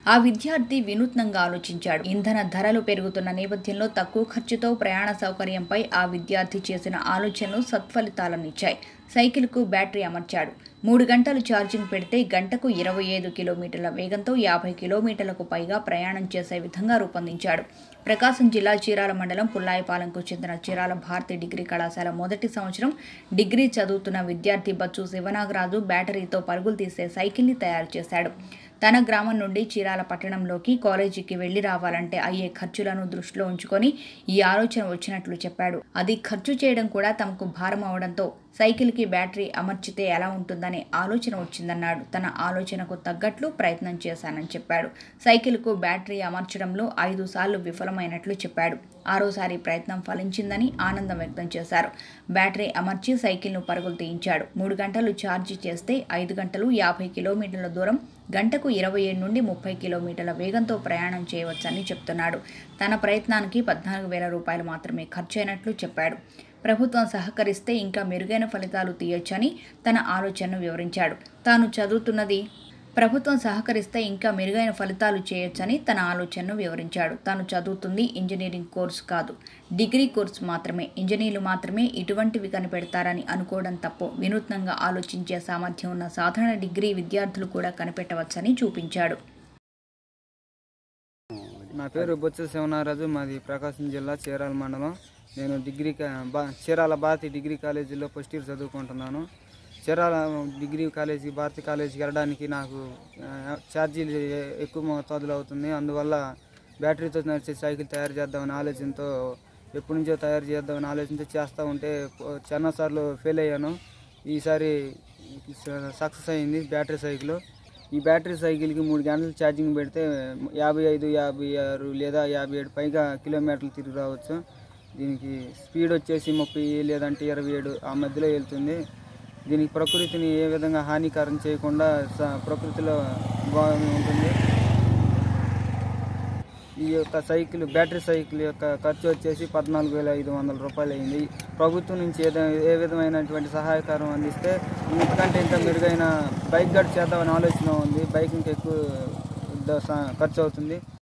ఆ విద్యార్థి వినూత్నంగా ఆలోచించాడు ఇంధన ధరలు పెరుగుతున్న నేపథ్యంలో తక్కువ ఖర్చుతో ప్రయాణ సౌకర్యంపై ఆ విద్యార్థి చేసిన ఆలోచనలు సత్ఫలితాలనిచ్చాయి సైకిల్కు బ్యాటరీ అమర్చాడు మూడు గంటలు ఛార్జింగ్ పెడితే గంటకు ఇరవై ఐదు కిలోమీటర్ల వేగంతో యాభై కిలోమీటర్లకు పైగా ప్రయాణం చేసే విధంగా రూపొందించాడు ప్రకాశం జిల్లా చీరాల మండలం పుల్లాయపాలెంకు చెందిన చీరాల భారతి డిగ్రీ కళాశాల మొదటి సంవత్సరం డిగ్రీ చదువుతున్న విద్యార్థి బచ్చు శివనాగరాజు బ్యాటరీతో పరుగులు తీసే సైకిల్ని తయారు చేశాడు తన గ్రామం నుండి చీరాల పట్టణంలోకి కాలేజీకి వెళ్లి రావాలంటే అయ్యే ఖర్చులను దృష్టిలో ఉంచుకొని ఈ ఆలోచన వచ్చినట్లు చెప్పాడు అది ఖర్చు చేయడం కూడా తమకు భారం అవడంతో సైకిల్కి బ్యాటరీ అమర్చితే ఎలా ఉంటుందనే ఆలోచన వచ్చిందన్నాడు తన ఆలోచనకు తగ్గట్లు ప్రయత్నం చేశానని చెప్పాడు సైకిల్కు బ్యాటరీ అమర్చడంలో ఐదు సార్లు విఫలమైనట్లు చెప్పాడు ఆరోసారి ప్రయత్నం ఫలించిందని ఆనందం వ్యక్తం చేశారు బ్యాటరీ అమర్చి సైకిల్ను పరుగులు తీయించాడు మూడు గంటలు ఛార్జీ చేస్తే ఐదు గంటలు యాభై కిలోమీటర్ల దూరం గంటకు ఇరవై ఏడు నుండి ముప్పై కిలోమీటర్ల వేగంతో ప్రయాణం చేయవచ్చని చెప్తున్నాడు తన ప్రయత్నానికి పద్నాలుగు వేల రూపాయలు మాత్రమే ఖర్చయినట్లు చెప్పాడు ప్రభుత్వం సహకరిస్తే ఇంకా మెరుగైన ఫలితాలు తీయొచ్చని తన ఆలోచనను వివరించాడు తాను చదువుతున్నది ప్రభుత్వం సహకరిస్తే ఇంకా మెరుగైన ఫలితాలు చేయొచ్చని తన ఆలోచనను వివరించాడు తాను చదువుతుంది ఇంజనీరింగ్ కోర్సు కాదు డిగ్రీ కోర్సు మాత్రమే ఇంజనీర్లు మాత్రమే ఇటువంటివి కనిపెడతారని అనుకోవడం తప్పు వినూత్నంగా ఆలోచించే సామర్థ్యం ఉన్న సాధారణ డిగ్రీ విద్యార్థులు కూడా కనిపెట్టవచ్చని చూపించాడు నా పేరు బొత్స శివనారాజు మాది ప్రకాశం జిల్లా చీరాల మండలం నేను డిగ్రీ కా- బా చీరాల భారతి డిగ్రీ కాలేజీలో ఫస్ట్ ఇయర్ చదువుకుంటున్నాను చీరాల డిగ్రీ కాలేజీ భారతి కాలేజీకి వెళ్ళడానికి నాకు ఆ, ఛార్జీలు ఎ- ఎక్కువ మోతాదులో అవుతుంది అందువల్ల బ్యాటరీతో నడిచే సైకిల్ తయారు చేద్దామని ఆలోచనతో ఎప్పటి నుంచో తయారు చేద్దామని ఆలోచనతో చేస్తూ ఉంటే పో- చాలాసార్లు ఫెయిల్ అయ్యాను ఈసారి సక్సెస్ అయింది బ్యాటరీ సైకిల్ ఈ బ్యాటరీ సైకిల్కి మూడు గంటలు ఛార్జింగ్ పెడితే యాభై ఐదు యాభై ఆరు లేదా యాభై ఏడు పైగా కిలోమీటర్లు తిరిగి రావచ్చు దీనికి స్పీడ్ వచ్చేసి ముప్పై లేదంటే ఇరవై ఏడు ఆ మధ్యలో వెళ్తుంది దీనికి ప్రకృతిని ఏ విధంగా హానికరం చేయకుండా స- ప్రకృతిలో బాగా ఉంటుంది ఈ యొక్క సైకిల్ బ్యాటరీ సైకిల్ యొక్క ఖర్చు వచ్చేసి పద్నాలుగు వేల ఐదు వందల రూపాయలు అయింది ప్రభుత్వం నుంచి ఏదో ఏ విధమైనటువంటి సహాయకారం అందిస్తే ఇంతకంటే ఇంకా మెరుగైన బైక్ గడ్ చేద్దామని ఆలోచన ఉంది బైక్ ఇంకా ఎక్కువ ద- స- ఖర్చు అవుతుంది